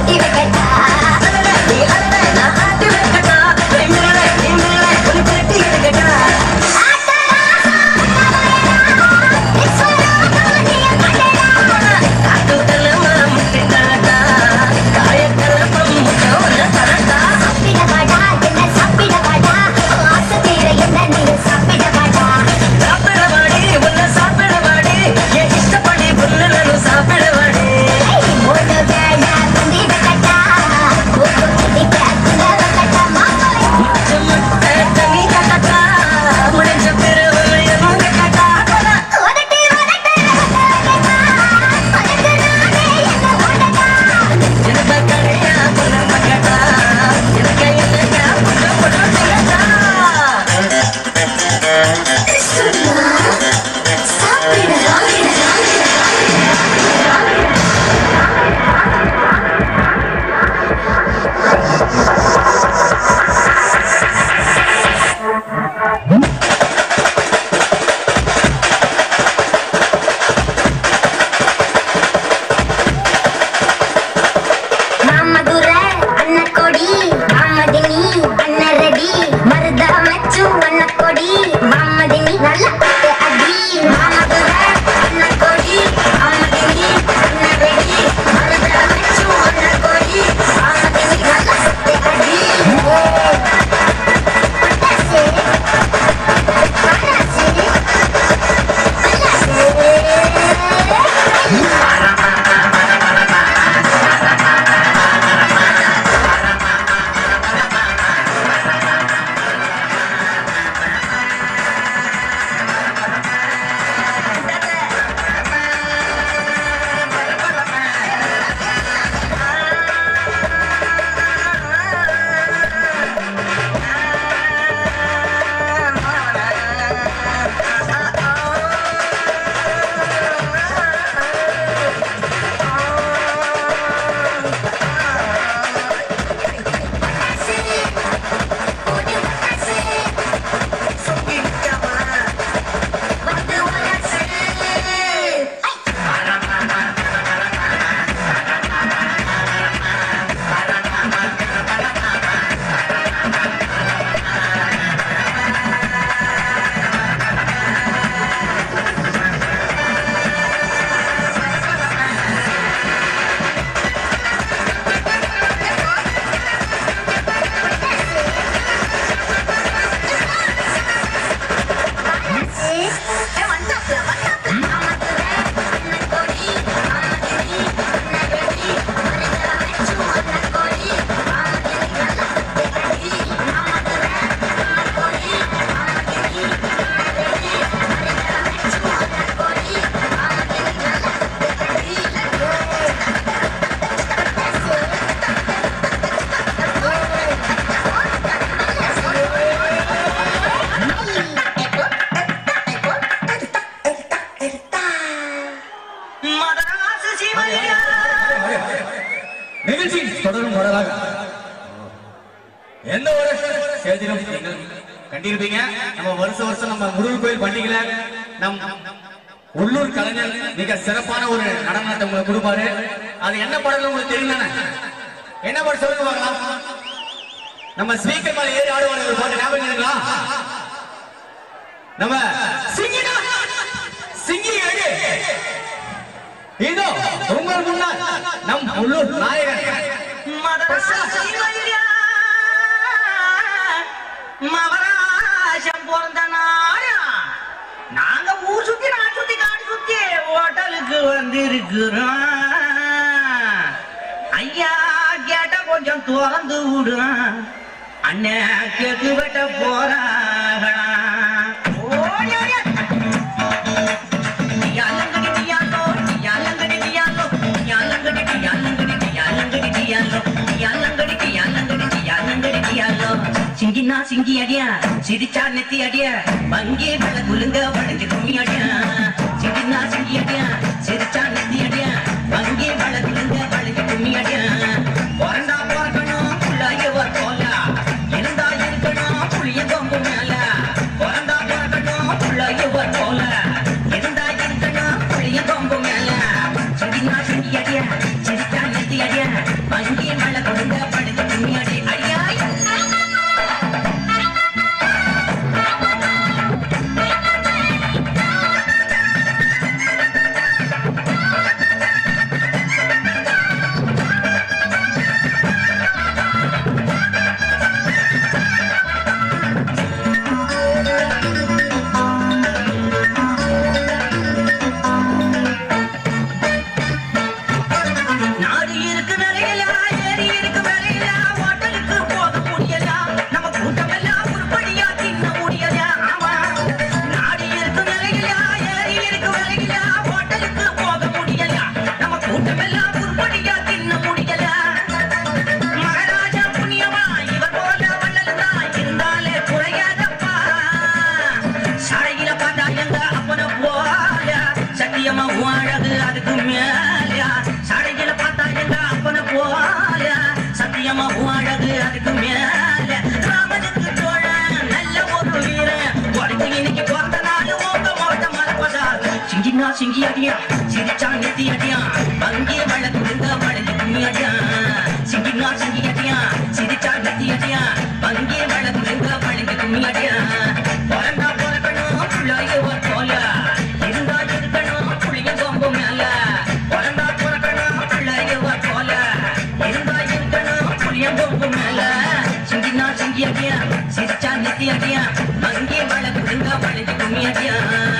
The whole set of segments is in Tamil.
கட்டி வைக்கட்டா நீ அழற நான் ஆட்டி வைக்கட்டா நீ மிரள நீ மிரள உனக்கு கட்டி எடுக்கட்டா காட்டுக்கெல்லாம் முட்டிட்டாட்டா காயக்கெல்லாம் முட்டை ஒன்று தரட்டா சாப்பிட வாடி உன்னை சாப்பிட வாடி என் இஷ்டப்படி புல்லு நானும் சாப்பிட வாடி முடிச்ச முட்டை தண்ணி கட்டட்டா முடிஞ்ச பிறகு எங்க கட்டா எனக்கு கடையா பொண்ணு பக்கட்டா எனக்கு என்னங்க பொண்ணு பொண்ணு செய்யட்டா மாமதுரை அன்னக்கொடி மாமதினி அன்னரடி மருத மச்சு அன்னக்கொடி மாமதினி நல்ல பட்டு அடி மாமதுரை அன்னக்கொடி மாமதினி அன்னரடி மருத மச்சு அன்னக்கொடி மாமதினி நல்ல பட்டு அடி பட்டாசு பட்டாசு பட்டாசு மதராசு சிவையா நிகழ்ச்சி தொடரும் வரலாக எந்த ஒரு சேதிலும் நீங்கள் கண்டிருப்பீங்க நம்ம வருஷ வருஷம் நம்ம முருகன் கோயில் பண்டிகையில நம் உள்ளூர் கலைஞர் மிக சிறப்பான ஒரு நடனத்தை உங்களுக்கு கொடுப்பாரு அது என்ன படம் உங்களுக்கு தெரியல என்ன படம் சொல்லுங்க பார்க்கலாம் நம்ம ஸ்பீக்கர் மேல ஏறி ஆடுவாரு ஒரு பாட்டு ஞாபகம் இருக்குங்களா நம்ம சிங்கிடா சிங்கி எடு இதோ உங்கள் முன்னால் நம் உள்ளூர் நாயகன் மதராசு சிவையா மவராசம் பிறந்த நாடு நாங்க ஊர் சுத்தி நான் சுத்தி காடு சுத்தி ஹோட்டலுக்கு வந்திருக்கிறோம் ஐயா கேட்ட கொஞ்சம் திறந்து விடும் அண்ணன் கேக்கு வெட்ட போறாங்களா ஓடியா யாலங்கடி டியாலோ யாலங்கடி டியாலோ யாலங்கடி டியாலங்கடி டியாலங்கடி டியாலோ யாலங்கடி டியாலங்கடி யாலங்கடி டியாலோ சிங்கினா சிங்கி அடியா சிரிச்சா நெத்தி அடியா வங்கி வெள்ள குலுங்க வளைஞ்சு கும்மி அடியா சிங்கினா சிங்கி அடியா சிரிச்சா நெத்தி அடியா வங்கி வெள்ள குலுங்க வளைஞ்சு கும்மி அடியா பிறந்தா பிறக்கணும் புள்ளாயவ போல இருந்தா இருக்கணும் புளிய கொம்பு மேல பிறந்தா பிறக்கணும் புள்ளாயவ போல இருந்தா இருக்கணும் புளிய கொம்பு மேல சிங்கினா சிங்கி அடியா சிரிச்சா நெத்தி அடியா வங்கி சத்தியமா உன் அழகு அதுக்கு மேல ராமனுக்கு தோழன் நல்ல ஒரு வீரன் உனக்கு இன்னைக்கு பிறந்த நாள் உங்க மோட்ட மறப்பதா சிங்கினா சிங்கி அடியா சிரிச்சா நெத்தி அடியா அங்கே வழக்கு இருந்த வளைஞ்சு கும்மி அடியா சிங்கினா சிங்கி அடியா சிரிச்சா நெத்தி அடியா அங்கே வழக்கு இருந்த வளைஞ்சு கும்மி அடியா பிறந்தா பிறக்கணும் பிள்ளைய போல இருந்தா இருக்கணும் புளிய கொம்பு மேல பிறந்தா பிறக்கணும் பிள்ளைய போல இருந்தா இருக்கணும் புளிய கொம்பு மேல சிங்கினா சிங்கி அடியா சிரிச்சா நெத்தி அடியா அங்கே வழக்கு இருந்த வளைஞ்சு கும்மி அடியா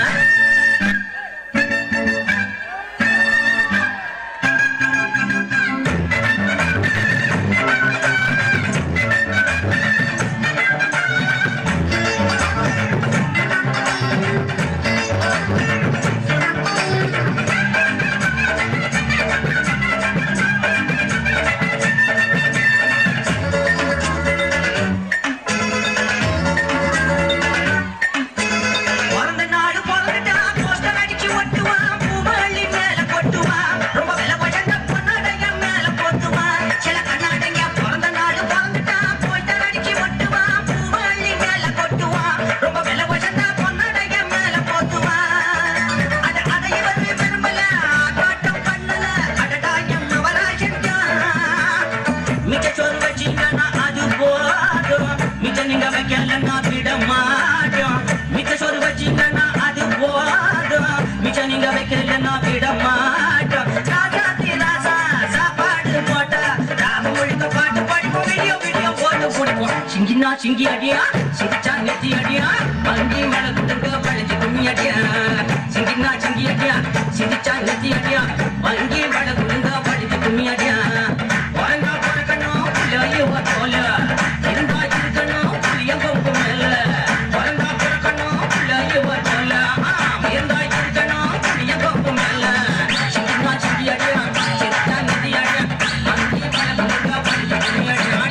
பிறந்த நாடு பிறந்துட்டா போஸ்டர் அடிச்சு ஒட்டுவான் பூவள்ளி மேல கொட்டுவான் ரொம்ப விலை உயர்ந்த பொன்னடைய மேல போத்துவான் சில கண்ணாடைங்க பிறந்த நாடு பிறந்துட்டா போஸ்டர் அடிச்சு ஒட்டுவான் பூவள்ளி மேல கொட்டுவான் ரொம்ப விலை உயர்ந்த பொன்னடைய மேல போத்துவான் அத அதை இவர் விரும்பல ஆட்டம் பண்ணல அடடா எம் நவராஜன் மிச்ச சோறு வச்சீங்கன்னா அது போதும் மிச்ச நீங்க வைக்கலன்னா விட மாட்டோம் மிச்ச சோறு வச்சீங்கன்னா அது போதும் மிச்ச நீங்க வைக்கலன்னா விட மாட்டோம் ராஜாத்தி ராசா சாப்பாடு போட்டா ராம ஒழுங்க பாட்டு படிப்போம் வீடியோ வீடியோ போட்டு பிடிப்போம் சிங்கினா சிங்கி அடியா சிரிச்சா நெத்தி அடியா பங்கி மேல குடுங்க பழஞ்சு கும்மி அடியா சிங்கினா சிங்கி அடியா சிரிச்சா நெத்தி அடியா பங்கி மேல குடுங்க பழஞ்சு கும்மி அடியா பிறந்தா பிறக்கணும் பிள்ளைய போல இருந்தா இருக்கணும் புளிய கொம்பு மேல பிறந்தா பிறக்கணும் பிள்ளைய போல ஆ, இருந்தா இருக்கணும் புளிய கொம்பு மேல சிங்கினா சிங்கி அடியா சிரிச்சா நெத்தி அடியா பங்கி மேல குடுங்க பழஞ்சு கும்மி அடியா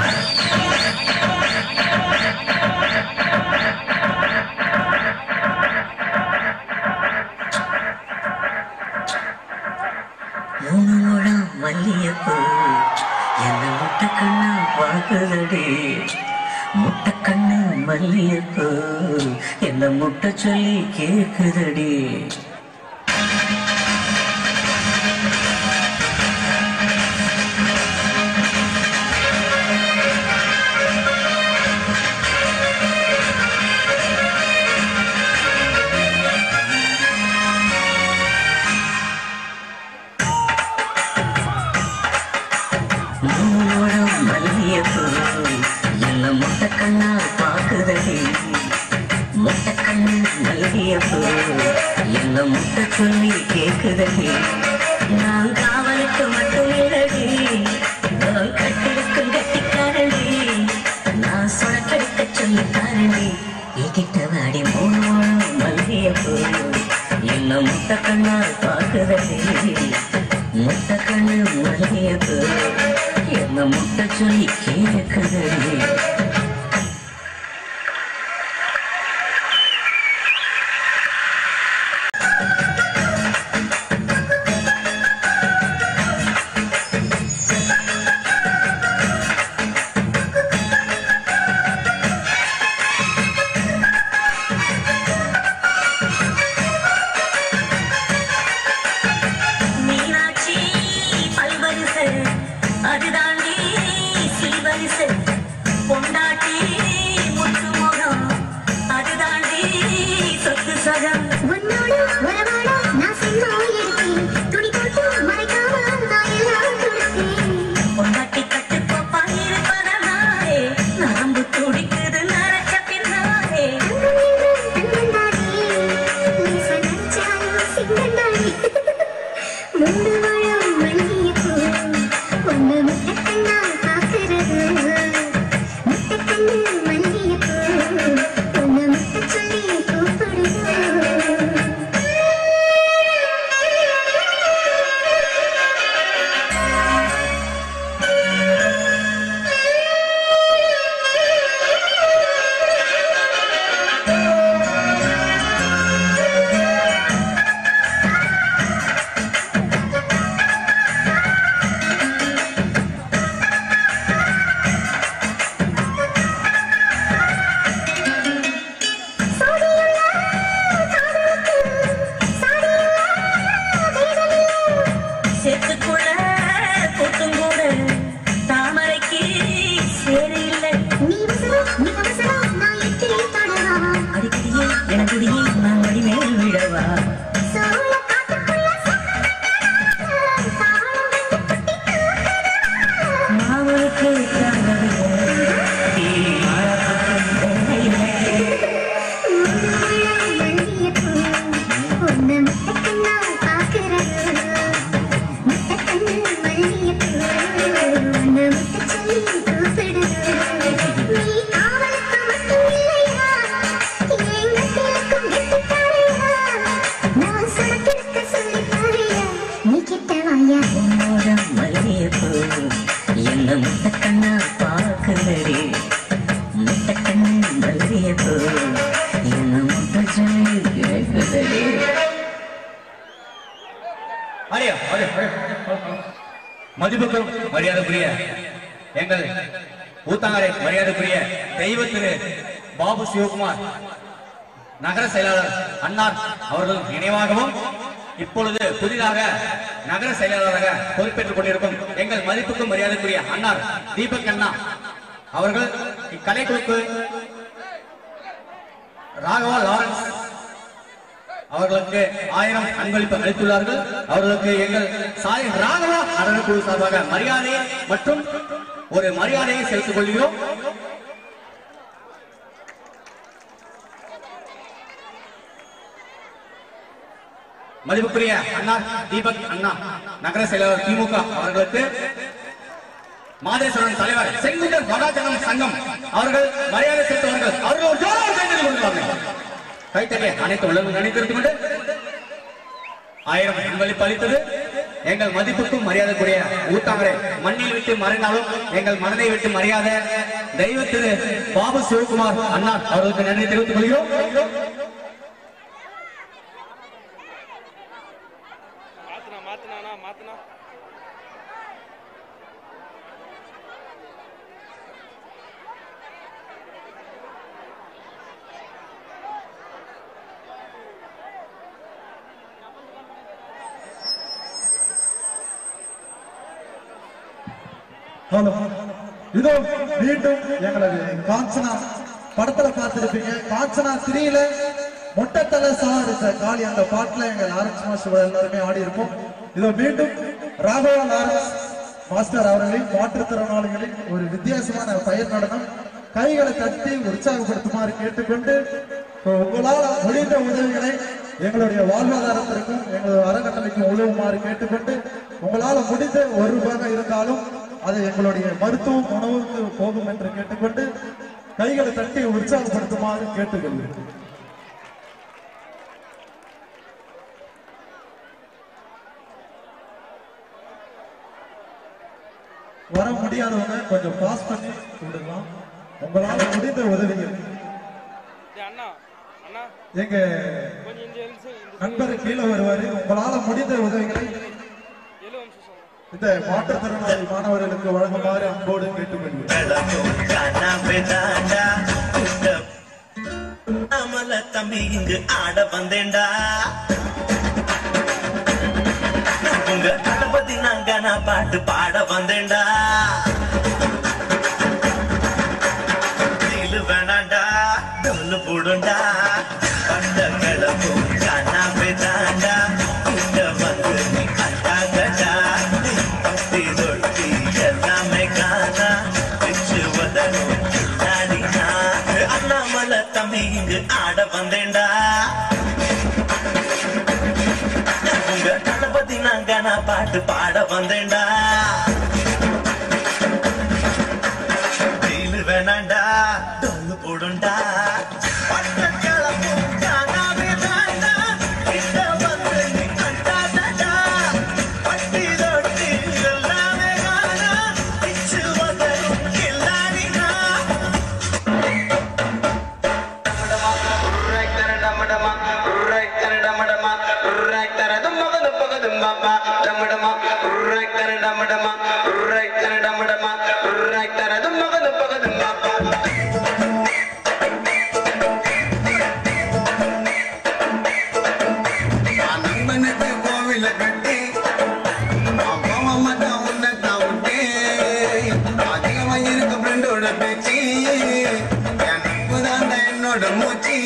மூணு முழம் மல்லியப்பூ என்ன முட்டை கண்ணா பார்க்குதடி முட்டை கண்ணு மல்லியப்பூ என்ன முட்டை சொல்லி கேக்குதடி மூணோட மல்லியப்பூ என்ன முட்டை கண்ணா பார்க்குதடி முட்டை கண்ணு மல்லியப்பூ என்ன முட்டை சொல்லி கேக்குதடி நான் காவலுக்கு மட்டும் இல்லடி நான் கட்டிருக்கும் கட்டிக்காரடி நான் சுழக்கெடுக்க சொல்லி தாரடி என்கிட்ட வாடி மூணோட மல்லியப்பூ என்ன முட்டை கண்ணா பார்க்குதடி முட்டை கண்ணு மல்லியப்பூ என்ன முட்டை சொல்லி கேட்குதடி மீனாட்சி பல்வரிசை அதுதாண்டி சில்வரிசை பொண்டாட்டி முத்துமுகம் அதுதாண்டி சொத்து சகம் உன்னோட உறவாட நான் சின்ன எடுத்தேன் துணி போட்டு மறைக்காம நான் எல்லாம் கொடுத்தேன் பொண்டாட்டி கட்டு கோப்பா இருப்பதனாலே நரம்பு துடிக்குது நரச்ச பின்னாலே மூணு வாழம் மல்லிகைப்பூ ஒன்று முட்டை கண்ணால் பார்க்கிறது உன்னை விட்டு சொல்லி கூப்பிடுறேன். நீ காவலுக்கு மட்டும் இல்லையா? எங்க கிழக்கும் கெட்டிக்காரையா? நான் சுமக்கிருக்க சொல்லித் தாரையா? நீ கிட்ட வாயா உன்னோட மல்லிகைப்பூ என்ன முட்டை கண்ணா பார்க்குதடி முட்டை கண்ணு மல்லிகைப்பூ என்ன முட்டை சொல்லி கேட்குதடி அடியா, அடியா, அடியா. மதிப்புக்கும் மரியாதைக்குரிய எங்கள் ஊத்தாங்கரை மரியாதைக்குரிய தெய்வ திரு பாபு சிவகுமார் நகர செயலாளர் அன்னார் அவர்கள் நினைவாகவும் இப்பொழுது புதிதாக நகர செயலாளராக பொறுப்பேற்றுக் கொண்டிருக்கும் எங்கள் மதிப்புக்கும் மரியாதைக்குரிய அன்னார் தீபக் அண்ணா அவர்கள் இக்கலைக்குழுக்கு ராகவா லாரன்ஸ் அவர்களுக்கு ஆயிரம் அன்பளிப்பு அளித்துள்ளார்கள் அவர்களுக்கு எங்கள் சாய் ராகவா அறக்குழு சார்பாக மரியாதை மற்றும் ஒரு மரியாதையை செலுத்திக் கொள்கிறோம் மதிப்புக்குரிய அண்ணா தீபக் அண்ணா நகர செயலாளர் திமுக அவர்களுக்கு மாதேஸ்வரன் தலைவர் செங்குந்தர் மகாஜனம் சங்கம் அவர்கள் மரியாதை செலுத்துவார்கள் அவர்கள் ஒரு ஜோரான கைத்தறி கொடுப்பார்கள் கைத்தறிய அனைத்து உள்ளவர்கள் நினைத்திருந்து கொண்டு ஆயிரம் அன்பளிப்பு அளித்தது எங்கள் மதிப்புக்கும் மரியாதைக்குரிய ஊத்தாங்கரை மண்ணில் விட்டு மறைந்தாலும் எங்கள் மனதை விட்டு மரியாதை தெய்வ திரு பாபு சிவகுமார் அண்ணா அவர்களுக்கு நன்றி தெரிவித்துக் கொள்கிறோம் மாத்துனா மாத்துனானா மாத்துனா ஹலோ இதோ மீண்டும் எங்களது காஞ்சனா படத்துல பார்த்திருப்பீங்க காஞ்சனா த்ரீல மொட்டத்தலை சாரிச்ச காளி அந்த பாட்டுல எங்க லாரன்ஸ் மாஸ்டர் எல்லாருமே ஆடி இருப்போம் இதோ மீண்டும் ராகவா லாரன்ஸ் மாஸ்டர் அவர்களின் மாற்றுத்திறனாளிகளின் ஒரு வித்தியாசமான பயிர் நடனம் கைகளை தட்டி உற்சாகப்படுத்துமாறு கேட்டுக்கொண்டு இப்போ உங்களால் முடிந்த உதவிகளை எங்களுடைய வாழ்வாதாரத்திற்கும் எங்களது அறக்கட்டளைக்கும் உதவுமாறு கேட்டுக்கொண்டு உங்களால் முடிந்த ஒரு ரூபாய் இருந்தாலும் அது எங்களுடைய மருத்துவம் உணவுக்கு போகும் என்று கேட்டுக்கொண்டு கைகளை தட்டி உற்சாகப்படுத்துமாறு கேட்டுக்கொள்கிறேன் வர முடியாதவங்க கொஞ்சம் பாஸ் பண்ணி விடலாம் உங்களால முடிந்த உதவிகள் டேய் அண்ணா அண்ணா எங்க கொஞ்சம் இந்த எழுந்து இந்த நண்பர் கீழே வருவாரு உங்களால முடிந்த உதவிகளை எழு அம்சம் சொல்லுங்க இந்த மாற்றுத்திறனாளி மாணவர்களுக்கு வழங்குமாறு அன்போடு கேட்டுக்கொள்கிறேன் அமல தம்பி இங்கு ஆட வந்தேன்டா உங்க தளபதி நாங்க நான் பாட்டு பாட வந்தேன்டா தில்லு வேணாண்டா டொல்லு போடுண்டா பண்ட கிளம்பும் காணாமே தாண்டா இங்க வந்து நீ அட்டாங்கடா பத்தி தொட்டி எல்லாமே காணா பிச்சு வதனும் நாடினா அண்ணாமலை தம்பி இங்கு ஆட வந்தேன்டா உங்க தளபதி நாங்க நான் பாட்டு பாட வந்தேன்டா டீலு வேணாண்டா டொல்லு போடுண்டா பட்ட கிளம்பும் காணாமே தாண்டா கிட்ட வந்து நீ கண்டாதடா பட்டி தொட்டி எல்லாமே காணா பிச்சு வதனும் கில்லாடினா நண்பனுக்கு கோவில கட்டி அப்பா அம்மா தான் உன்னை தவிட்டு அதிகமா இருக்க ஃப்ரெண்டோட பேச்சு என் நட்பு தான் என்னோட மூச்சு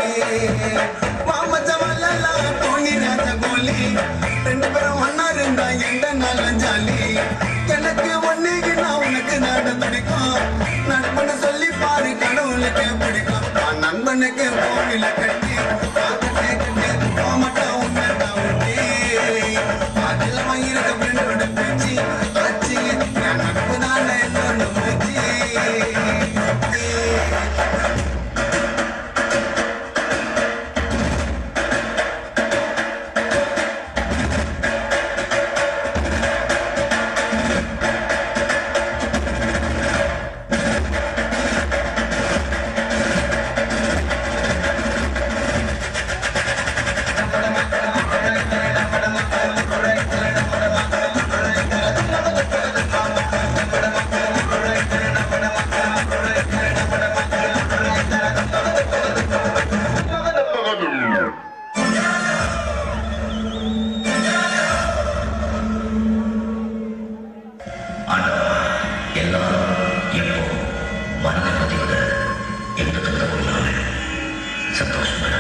மாமச்சவல்லாம் தோணி ராஜ கோலி ரெண்டு பேரும் ஒன்னா இருந்தா எந்த நாளும் ஜாலி எனக்கு ஒன்னைக்கு நான் உனக்கு நாட பிடிக்கும் நண்பனை சொல்லி பாரு கடவுளுக்கு பிடிக்கும் நான் நண்பனுக்கு கோவில கட்டி காக்கட்டே கட்டி போகமாட்டேன் உன்னை தவிட்டு அதிகமா இருக்க ஃப்ரெண்டோட பேச்சு ஆச்சு என் நட்பு எல்லாரும் இப்போ மரண பதிவுல இருந்துட்டு ஒரு நாள் சந்தோஷமா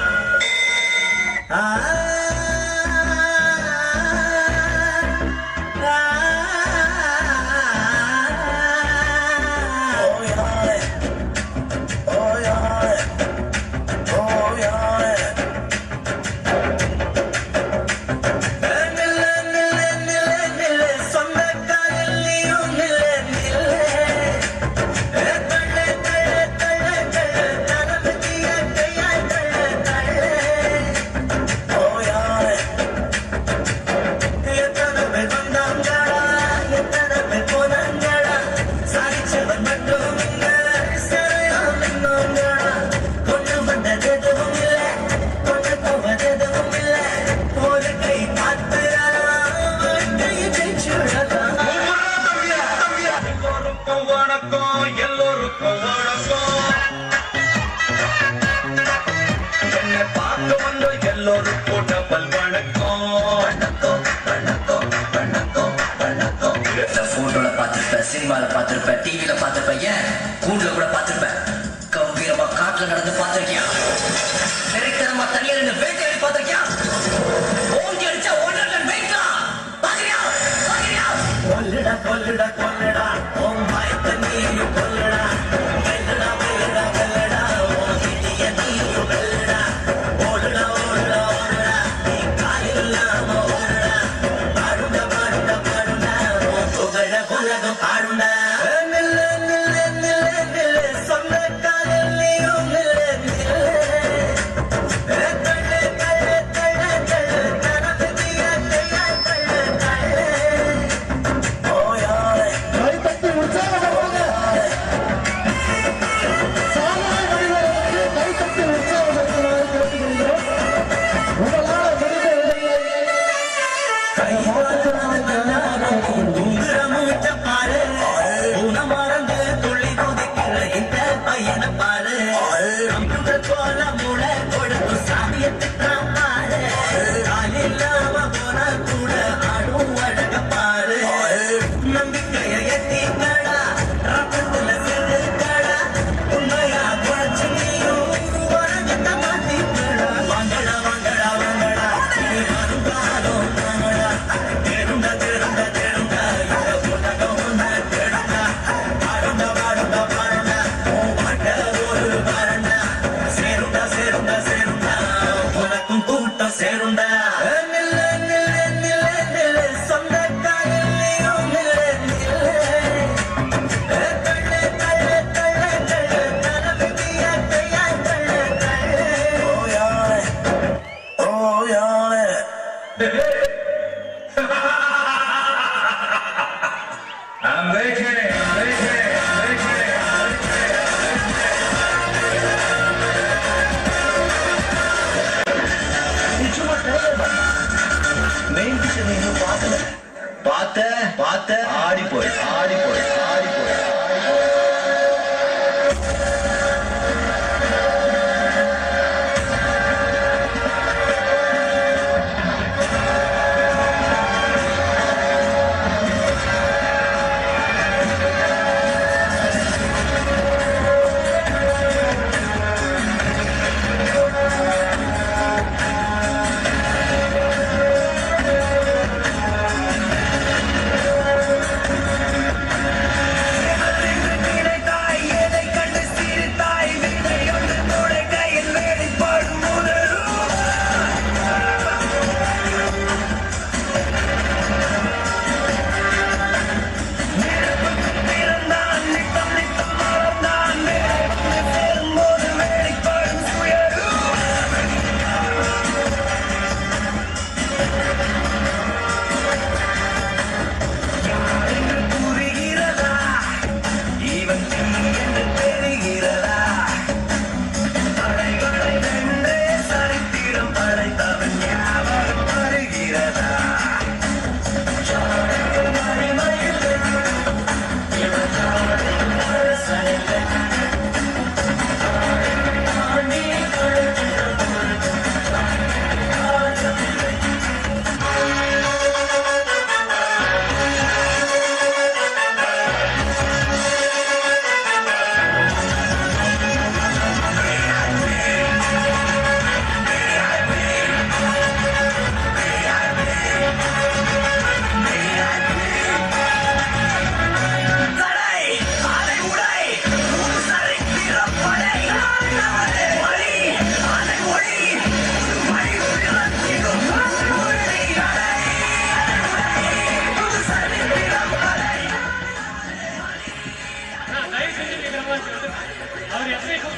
வணக்கம் எல்லோருக்கும் வணக்கம் என்னை பார்க்க வந்த எல்லோருக்கும் டபுள் வணக்கம் வணக்கம் வணக்கம் வணக்கம் வணக்கம் போட்டோல பார்த்திருப்ப சினிமால பார்த்திருப்ப டிவில பார்த்திருப்ப ஏன் கூண்டுல கூட பார்த்திருப்ப கம்பீரமா காட்டுல நடந்து பார்த்திருக்கியா வெறித்தனமா தனியா நின்று வேட்டையாடி பார்த்திருக்கியா ஓங்கி அடிச்சா ஒன்றரை வெயிட்லாம் பாக்குறியா பாக்குறியா கொல்லுடா கொல்லுடா கொல்லுடா உன் பயத்தை நீயும் கொல்லுடா வெல்லுடா வெல்லுடா வெல்லுடா உன் விதிய நீயும் வெல்லுடா ஓடுடா ஓடுடா ஓடுடா நீ காலில் இல்லாம ஓடுடா பாடுடா பாடுடா பாடுடா உன் புகழ உலகம் பாடுடா நில்லு நில்லு நில்லு நில்லு சொந்த காலில் நீயும் நில்லு நில்லு தள்ளு தள்ளு தள்ளு தள்ளு தனது தீய கையா தள்ளு தள்ளு கைத்தட்டி உற்சாகப்படுவாங்க சாதனை மனிதர்களுக்கு கைத்தட்டி உற்சாகப்படுத்துமாறு கேட்டுக்கொள்கிறோம் உங்களால முடிந்த நம்பிக்கையை எத்திக்கடா ரத்தத்துல செதுக்கடா உண்மையா குழைச்சு நீயும் உலகத்தை மாத்திக்கடா வாங்கடா வாங்கடா வாங்கடா நீ வருங்காலம் வாங்கடா தேடுண்டா தேடுண்டா தேடுண்டா இந்த உலகம் உன்னை தேடுண்டா பாடுண்டா பாடுண்டா பாடுண்டா உன் வாழ்க்கை ஒரு பாருண்டா சேருண்டா சேருண்டா சேருண்டா உனக்கும் கூட்டம் சேருண்டா நில்லு நில்லு நில்லு நில்லு சொந்த காலில் நீயும் நில்லு நில்லு தள்ளு தள்ளு தள்ளு தள்ளு தனது தீய கையா தள்ளு தள்ளு ஓ யாரே ஓ யாரே I'm waiting, I'm waiting, I'm waiting. Main picture நீ இன்னும் பார்க்கல பார்த்த பார்த்த ஆடி போய் ஆடி போய் ஆடி போய் Thank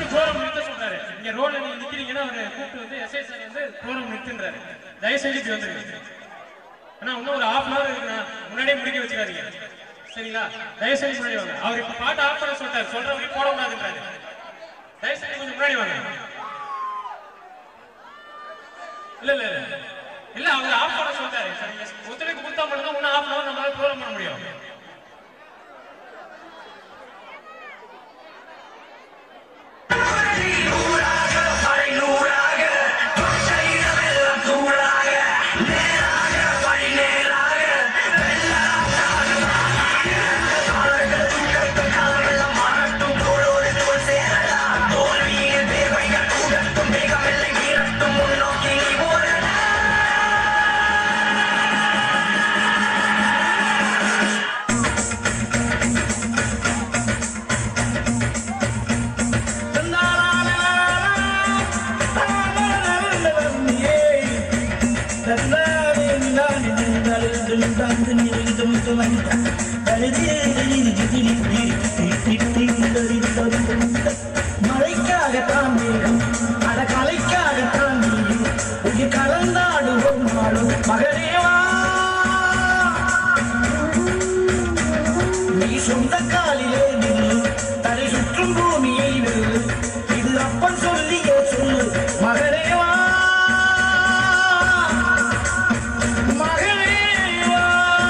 ப்ரோக்ராம் நிறுத்த சொல்றாரு இங்க ரோட்ல நீங்க நிக்கிறீங்கன்னா அவரு கூப்பிட்டு வந்து எஸ்ஐ சார் வந்து ப்ரோக்ராம் நிறுத்துன்றாரு தயவு செஞ்சு இப்படி வந்துருங்க ஆனா இன்னும் ஒரு ஹாஃப் அன் ஹவர் இருக்குண்ணா முன்னாடியே முடிக்க வச்சுக்காதீங்க சரிங்களா தயவு செஞ்சு முன்னாடி வாங்க அவர் இப்ப பாட்டு ஆஃப் பண்ண சொல்லிட்டாரு சொல்ற வரைக்கும் போட கூடாதுன்றாரு தயவு செஞ்சு கொஞ்சம் முன்னாடி வாங்க இல்ல இல்ல இல்ல இல்ல அவர் ஆஃப் பண்ண சொல்லிட்டாரு சரி, நீங்க ஒத்துழைப்பு கொடுத்தா மட்டும் தான் இன்னும் ஹாஃப் அன் ஹவர் நம்மளால ப்ரோக்ராம் பண்ண முடியும் மழைக்காகத்தான் மேகம் அட கலைக்காகத்தான் நீயும் உயிர் கலந்தாடுவோம் நாளும் மகனேவா நீ சொந்த காலிலே நில்லு தலை சுற்றும் பூமியை வெல்லு இது அப்பன் சொல்லியே சொல்லு மகனேவா மகனேவா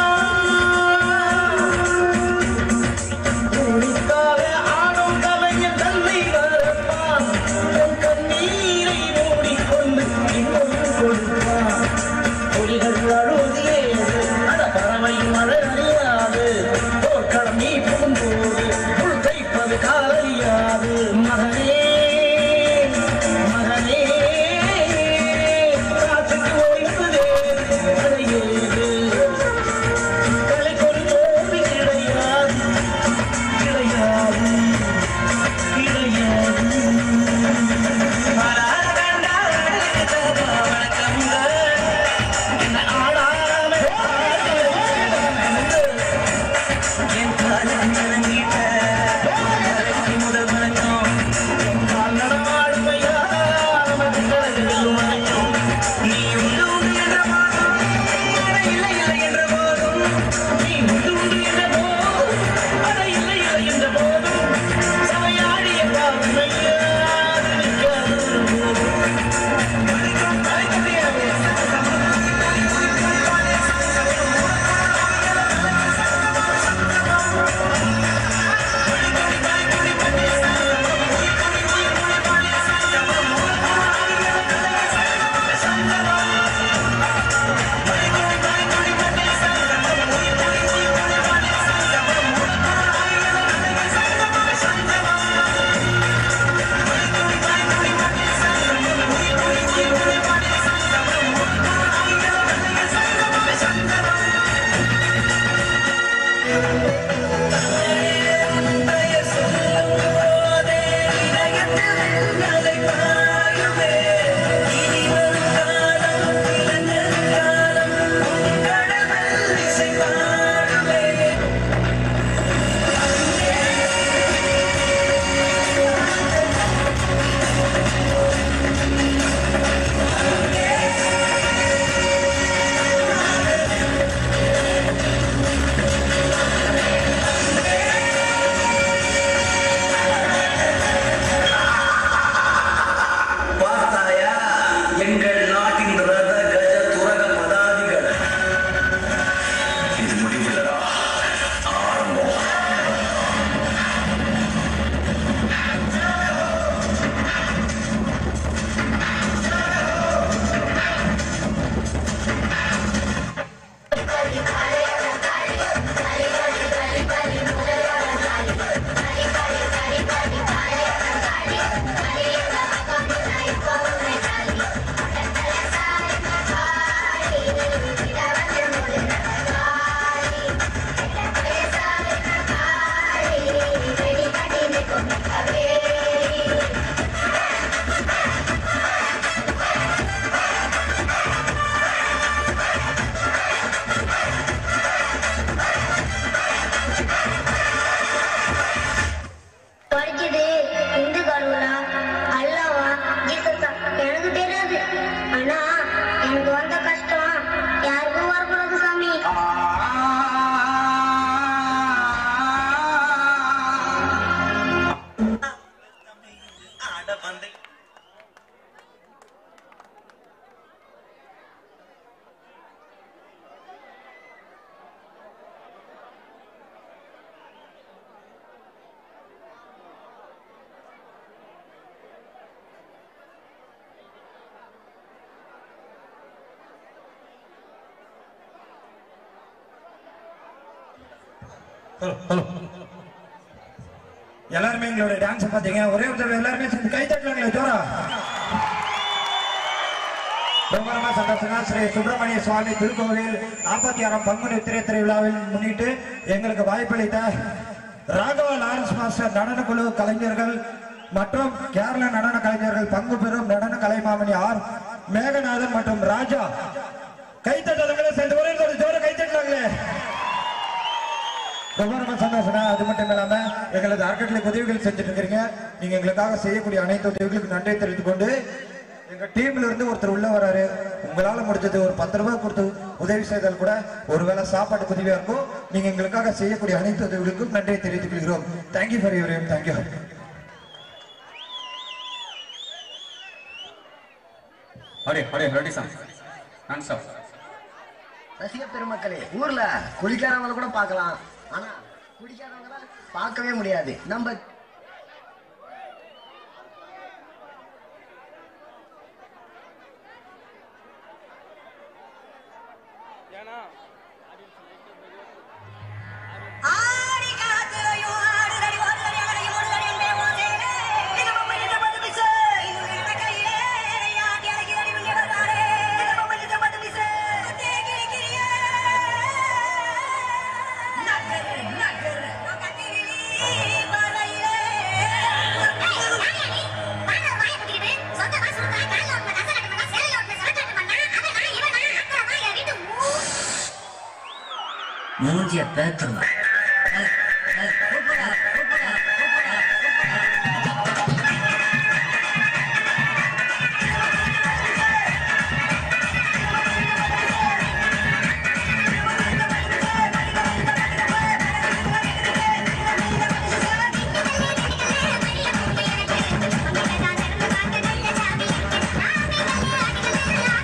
உனித்தாலே ஆடும் கலைஞன் தன்னை வரப்பான் உன் கண்ணீரை மூடிக்கொண்டு இன்னொரு கொடுப்பான் புலிகள் அழுதியே அட பறவை மழை அறியாது போர்க்களம் நீ புகும்போது உள் தைப்பது காலறியாது எல்லாருமே எங்களோட டான்ஸ் பாத்தீங்க ஒரே ஒரு தடவை எல்லாருமே சேர்ந்து கை தட்டுவாங்களே ஜோரா ரொம்ப ரொம்ப சந்தோஷமா ஸ்ரீ சுப்பிரமணிய சுவாமி திருக்கோவில் நாற்பத்தி ஆறாம் பங்குனி திரை திருவிழாவில் முன்னிட்டு எங்களுக்கு வாய்ப்பளித்த ராகவா லாரன்ஸ் மாஸ்டர் நடனக்குழு கலைஞர்கள் மற்றும் கேரள நடன கலைஞர்கள் பங்கு பெறும் நடன கலைமாமணி ஆர் மேகநாதன் மற்றும் ராஜா கைத்தட்டவங்களே சேர்ந்து ஒரே ஒரு ஜோர கைத்தட்டாங்களே ரொம்ப ரொம்ப சந்தோஷம் அது மட்டும் இல்லாம எங்களது அறக்கட்டளை உதவிகள் செஞ்சுட்டு இருக்கிறீங்க நீங்க எங்களுக்காக செய்யக்கூடிய அனைத்து உதவிகளுக்கு நன்றி தெரிவித்துக் கொண்டு எங்க டீம்ல இருந்து ஒருத்தர் உள்ள வராரு உங்களால முடிஞ்சது ஒரு பத்து ரூபாய் கொடுத்து உதவி செய்தால் கூட ஒருவேளை சாப்பாட்டுக்கு உதவியா இருக்கும் நீங்க எங்களுக்காக செய்யக்கூடிய அனைத்து உதவிகளுக்கும் நன்றியை தெரிவித்துக் கொள்கிறோம் தேங்க்யூ ஃபார் யுவர் தேங்க்யூ அடே அடே ரெடி சாங் நான் சார் ரசிக பெருமக்களே ஊர்ல குளிக்காதவங்கள கூட பார்க்கலாம் ஆனா குடிக்காதவங்கள பார்க்கவே முடியாது நம்ம ஏன்னா ஆடி காத்துலயும் ஆடுதடி ஓடுதடி அகடி ஓடுதடி என்பே ஓசையிலே இது பொம்மை இது பத்து பிசு இது வேண கையிலே யாட்டி அடக்கி அடி மிங்க வராரே இது பொம்மை இது பத்து பிசு தேகி கிரியே நகரு நகரு கத்திரிலி வரையிலே சொந்த காசு கொடுத்தா காலில் ஒன்று கசை கட்ட பண்ணா சேலையில் ஒன்று சிறக்காட்டு பண்ணா அவன் நான் இவன் நான் அப்புறமா என் வீட்டு ஊ மூஞ்சிய பேத்துருங்க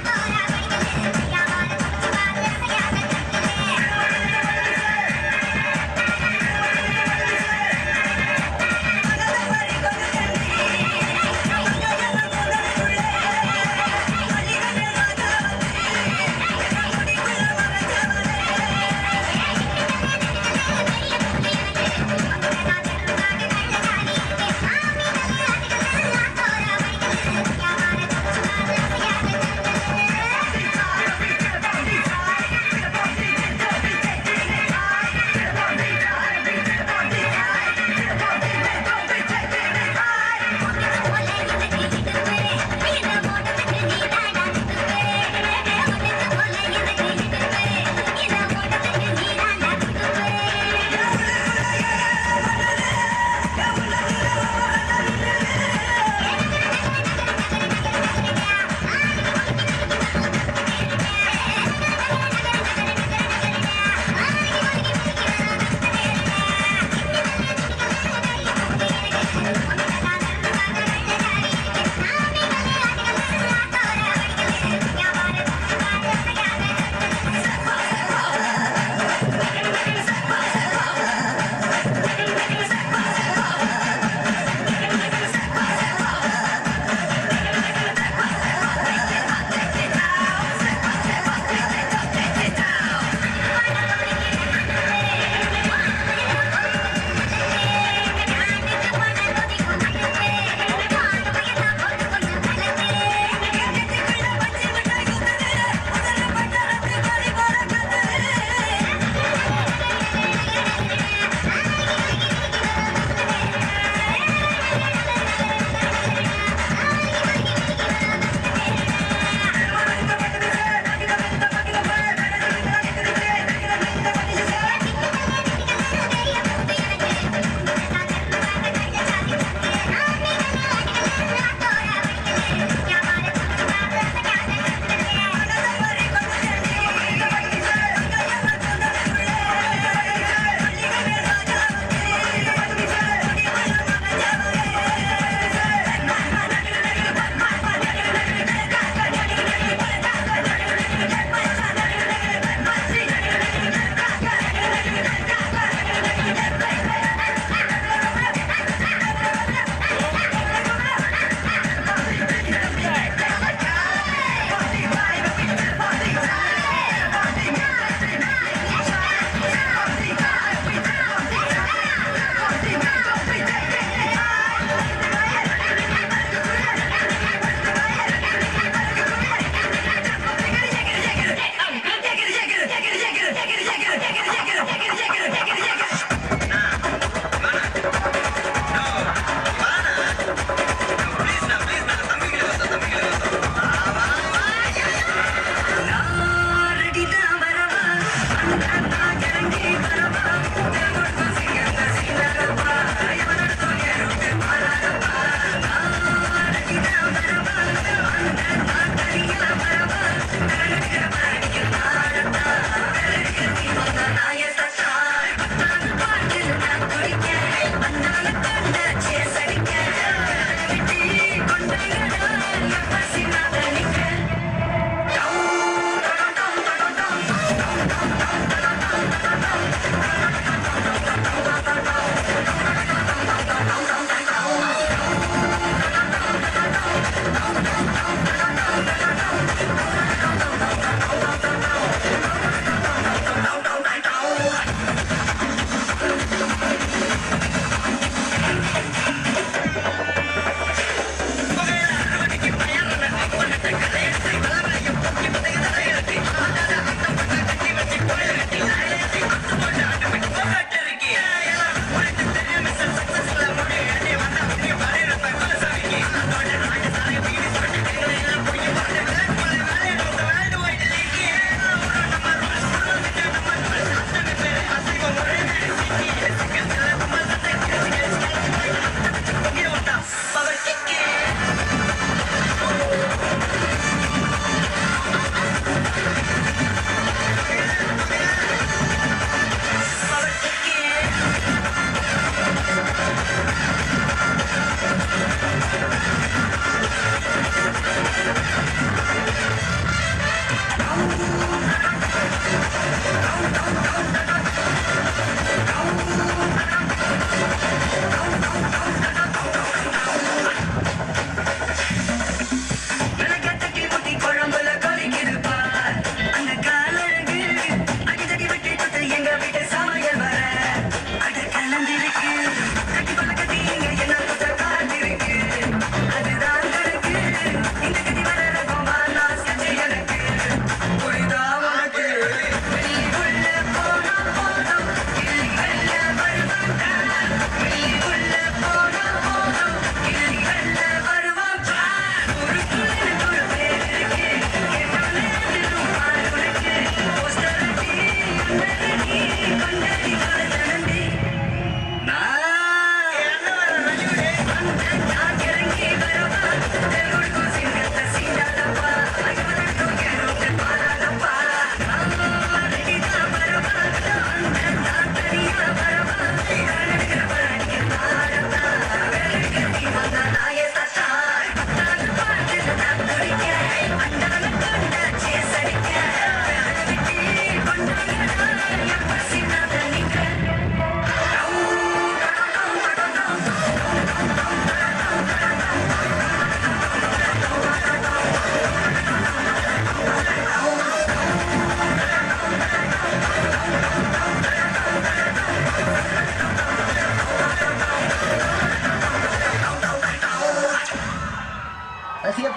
Yeah.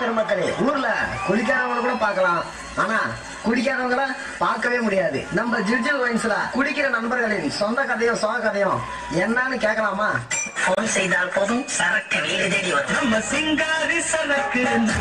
பெருமக்களே ஊர்ல குளிக்காதவங்கள கூட பார்க்கலாம் ஆனா குடிக்காதவங்கள பார்க்கவே முடியாது நம்ம ஜிர்ஜில் வைன்ஸ்ல குடிக்கிற நண்பர்களின் சொந்த கதையும் சோக கதையும் என்னன்னு கேட்கலாமா போன் செய்தால் போதும் சரக்கு வீடு தேடி வரும் நம்ம சிங்காரி சரக்கு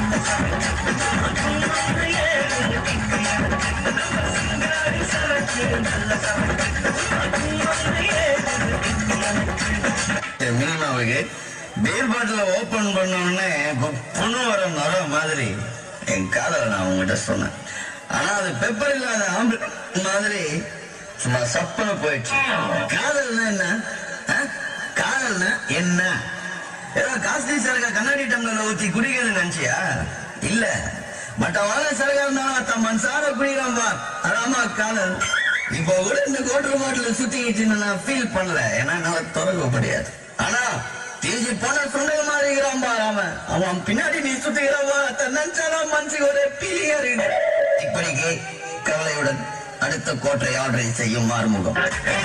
மீனாவுக்கு பீர் பாட்டில் ஓபன் பண்ண உடனே பொண்ணு வர நர மாதிரி என் காதலை நான் உங்ககிட்ட சொன்னேன் ஆனா அது பெப்பர் இல்லாத ஆம்பளை மாதிரி சும்மா சப்பன போயிடுச்சு காதல்னா என்ன ஆ? காதல்னா என்ன ஏதோ காஸ்ட்லி சரக்கா கண்ணாடி டம்ளர்ல ஊத்தி குடிக்கிறது நினைச்சியா இல்ல பட் வாழ சரகா இருந்தாலும் அத்த மனசார குடிக்கிறான் பா அதாமா காதல் இப்போ கூட இந்த கோட்டர் மாட்டில் சுத்திக்கிட்டு நான் ஃபீல் பண்ணல ஏன்னா என்னால திறக்க முடியாது ஆனா தீஜி போன சுண்டல் மாதிரி இருக்கிறான் பா அவன் அவன் பின்னாடி நீ சுத்திக்கிறவா நினைச்சாலும் மனசுக்கு ஒரே பீலியா இருக்கு இப்படிக்கு கவலையுடன் அடுத்த கோட்டை ஆர்டரை செய்யும் மாறுமுகம்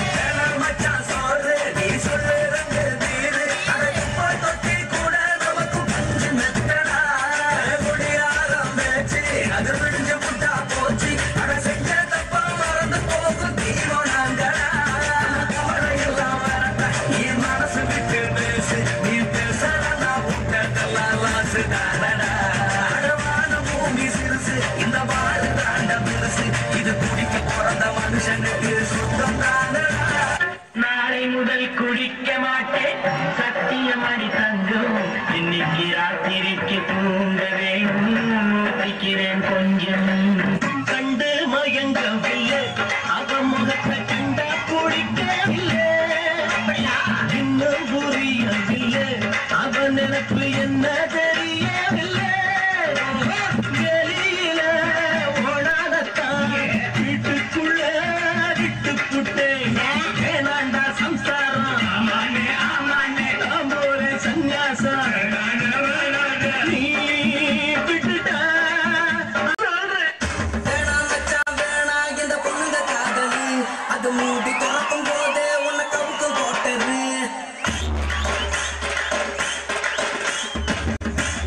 இந்த வாழ தாண்ட பெருசு இது குடிக்க பிறந்த மனுஷனுக்கு சுத்தம் நாளை முதல் குடிக்க மாட்டேன் சத்தியமணி தங்கம் இன்னைக்கு ராத்திரிக்கு தூங்க வேணும் ஊத்திக்கிறேன் கொஞ்சம் கண்டு மயங்கவில்லை அவ முகத்தை கண்டா பிடிக்கவில்லை இன்னும் புரியவில்லை அவ நினைப்பு என்ன தெரியவில்லை வெளியில ஓடாதத்தான் வீட்டுக்குள்ள விட்டு புட்டேன் வேணாண்டா சம்சாரம் ஆமாண்ணே ஆமாண்ணே ஆம்போரு சந்நியாசா நீ விட்டுட்டா வேணாம் மச்சான் வேணாம் இந்த பொண்ணுங்க காதலி அது மூடி திறக்கும் போதே உன்னை கவுக்கும் போட்டது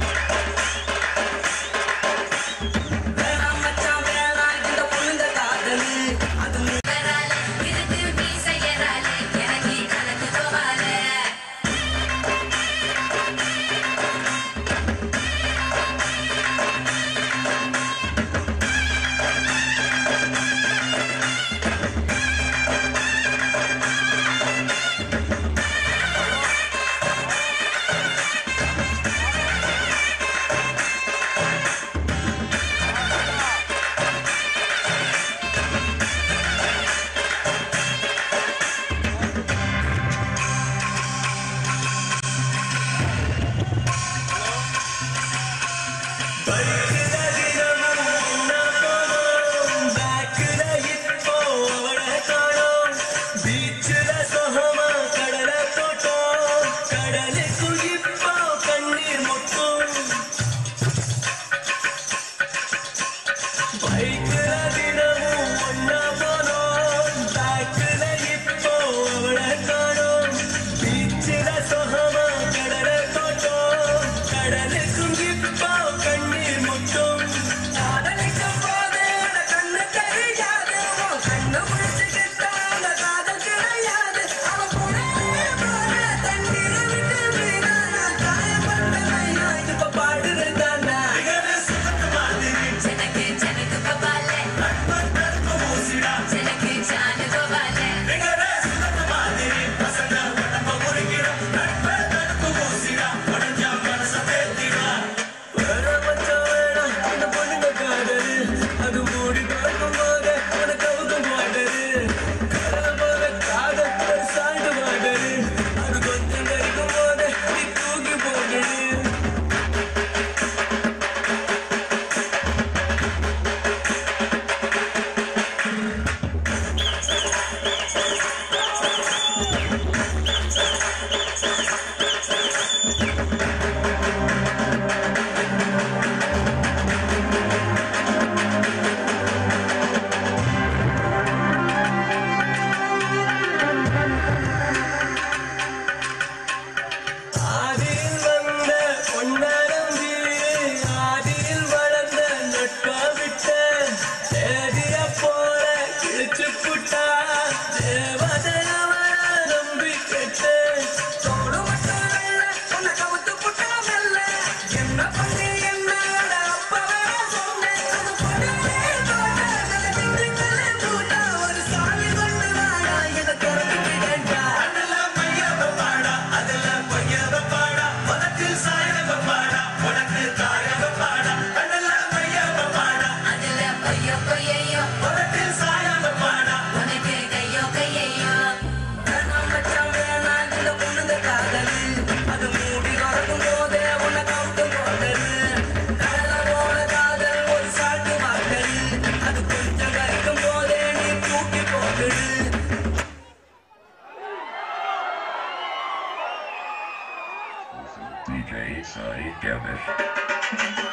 DJ Sai Gavish.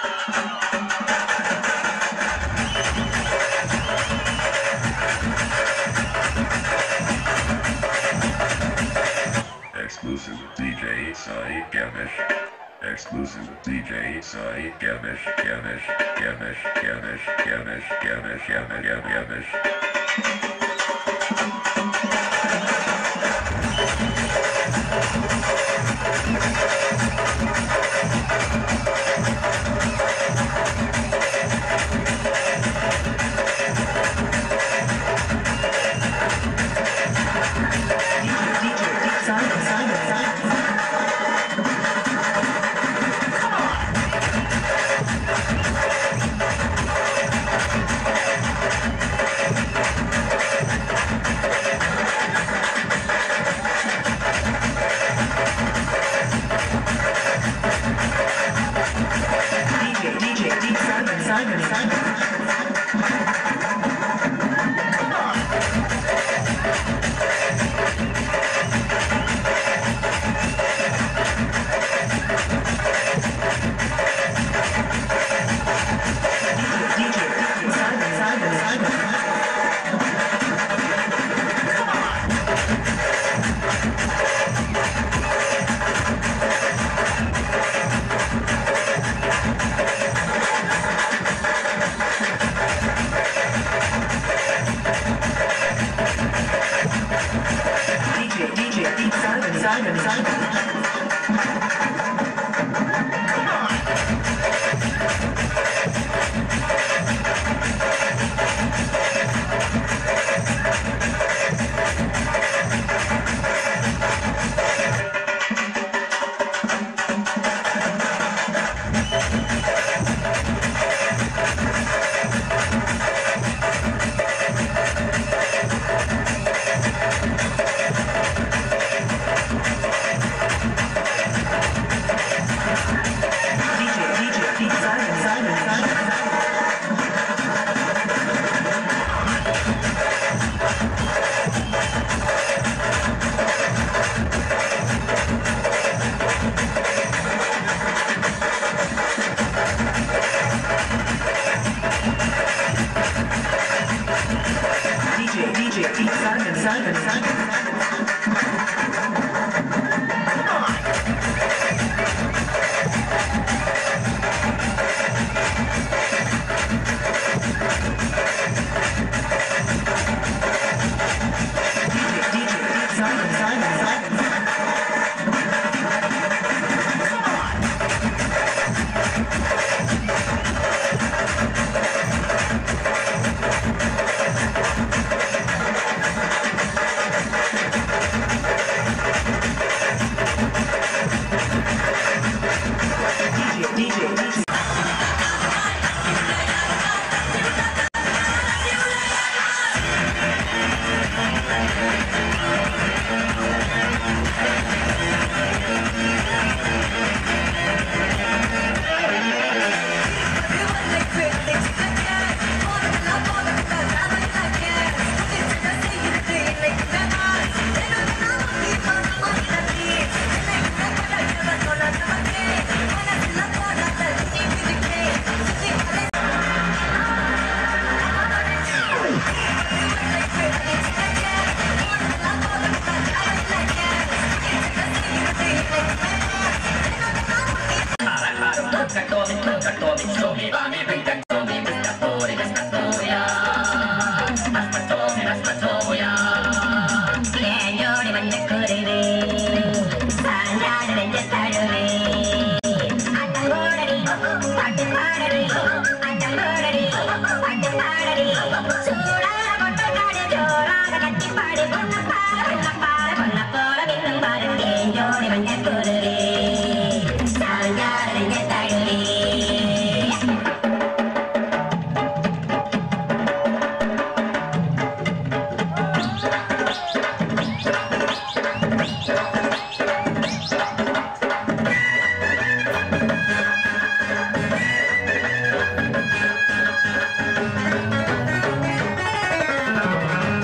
Exclusive DJ Sai Gavish. Exclusive DJ Sai Gavish, Gavish, Gavish, Gavish, Gavish, Gavish, Gavish, Gavish.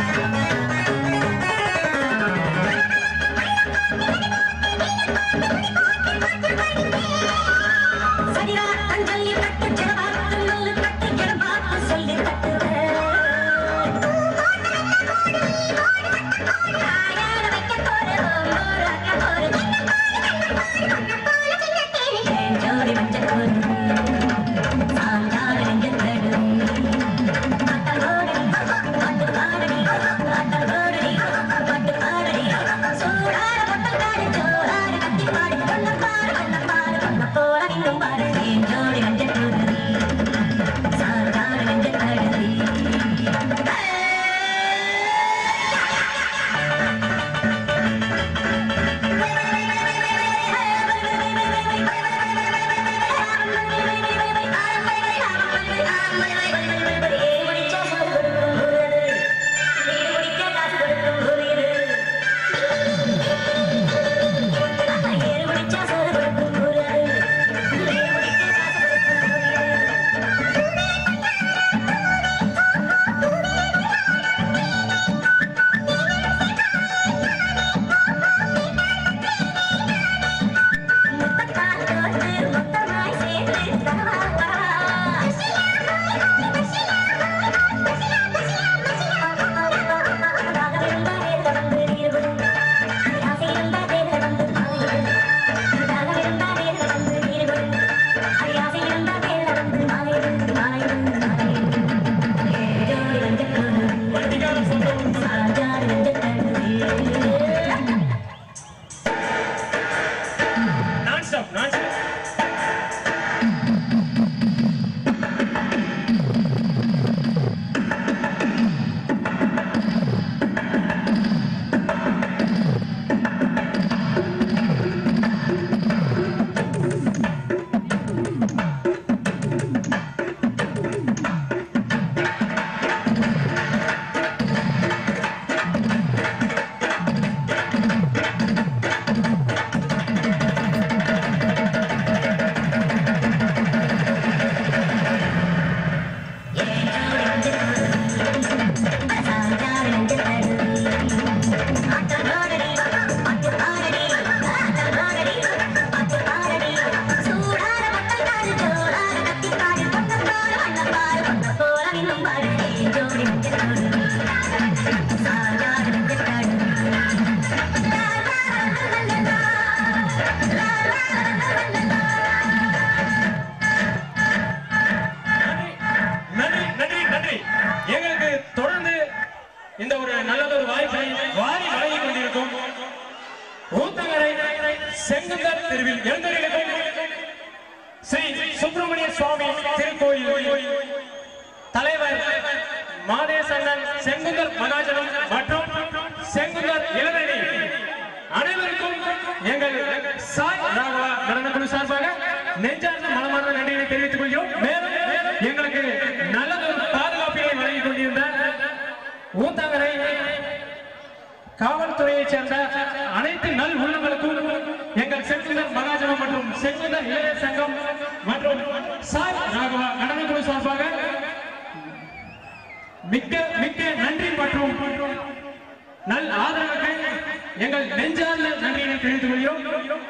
Thank Sengunthar தெருவில் எழுந்தருளிருக்கும் ஸ்ரீ சுப்பிரமணிய சுவாமி திருக்கோயில் தலைவர் மாதேசண்ணன் செங்குந்தர் மகாஜனம் மற்றும் செங்குந்தர் இளநடி அனைவருக்கும் எங்கள் சாய் ராகவா நடனக்குழு சார்பாக நெஞ்சார்ந்த மனமார்ந்த நன்றியை தெரிவித்துக் கொள்கிறோம் மேலும் எங்களுக்கு நல்லதொரு பாதுகாப்பினை வழங்கிக் கொண்டிருந்த ஊத்தங்கரை காவல்துறையைச் சேர்ந்த அனைத்து நல் உள்ளங்களுக்கும் எங்கள் செங்குந்தர் மகாஜனம் மற்றும் செங்குந்தர் இளைய சங்கம் மற்றும் சாய் ராகவா நடனக்குழு சார்பாக மிக்க மிக்க நன்றி மற்றும் நல் ஆதரவுக்கு எங்கள் நெஞ்சார்ந்த நன்றியினை தெரிவித்துக் கொள்கிறோம்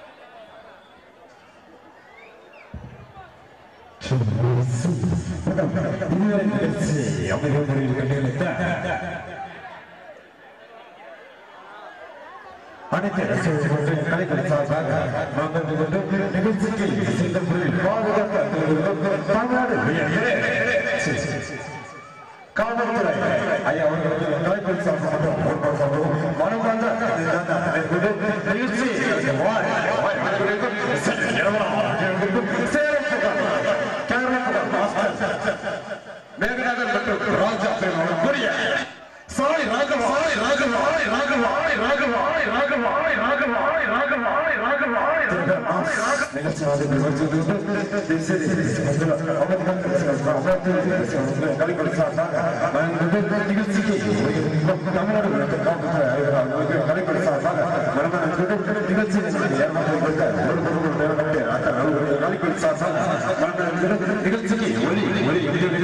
அனைத்து ரசிகர்களுக்கும் கலைகள் சார்பாக நாங்கள் கொண்டு நிகழ்ச்சிக்கு இந்த முறையில் பாதுகாப்பு தமிழ்நாடு உயர்ந்தே. சரி, சரி, சரி. காவல்துறை ஐயா அவர்களுக்கு கலைகள் சார்பாக பொறுப்பாகவும் மனமார்ந்த நிகழ்ச்சி வாய், வாய், அவர்களுக்கும் சரி, எவ்வளவு அவர்களுக்கும் சேலம் புகார், கேரள புகார் மாஸ்டர் மேகநாதன் மற்றும் ராஜா பெருமாள் கூறிய சாய் ராகவா சாய் ராகவா சாய் ராகவா சாய் ராகவா சாய் ராகவா சாய் ராகவா சாய் ராகவா சாய் ராகவா சாய் ராகவா நிகழ்ச்சி ஆதி நிகழ்ச்சி சரி நிகழ்ச்சிக்கு தமிழ்நாடு கலைப்படி சார்பாக நிகழ்ச்சி கலைப்படி சார்பாக நிகழ்ச்சிக்கு ஒளி ஒளி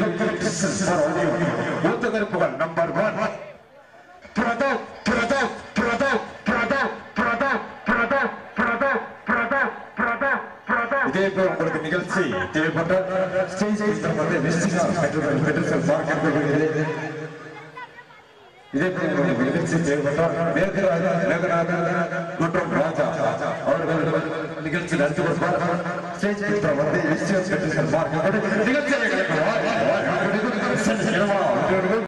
மூத்த கருப்புகள் நம்பர் ஒன் பிரதோப் பிரதோப் பிரதோப் பிரதோப் பிரதோப் பிரதோப் பிரதோப் பிரதோப் பிரதோப் பிரதோப் இதே போல் உங்களுக்கு நிகழ்ச்சி தேவைப்பட்ட ஸ்டேஜ் வந்து விசிட்டிங் பெற்றோர்கள் பெற்றோர்கள் பார்க்கப்படுகிறது இதே போல் உங்களுக்கு நிகழ்ச்சி தேவைப்பட்டால் மேகராஜா மேகநாதன் மற்றும் ராஜா அவர்கள் நிகழ்ச்சி நடத்தி கொடுப்பார் ஸ்டேஜ் வந்து விசிட்டிங் பெற்றோர்கள் பார்க்கப்படுகிறது நிகழ்ச்சியை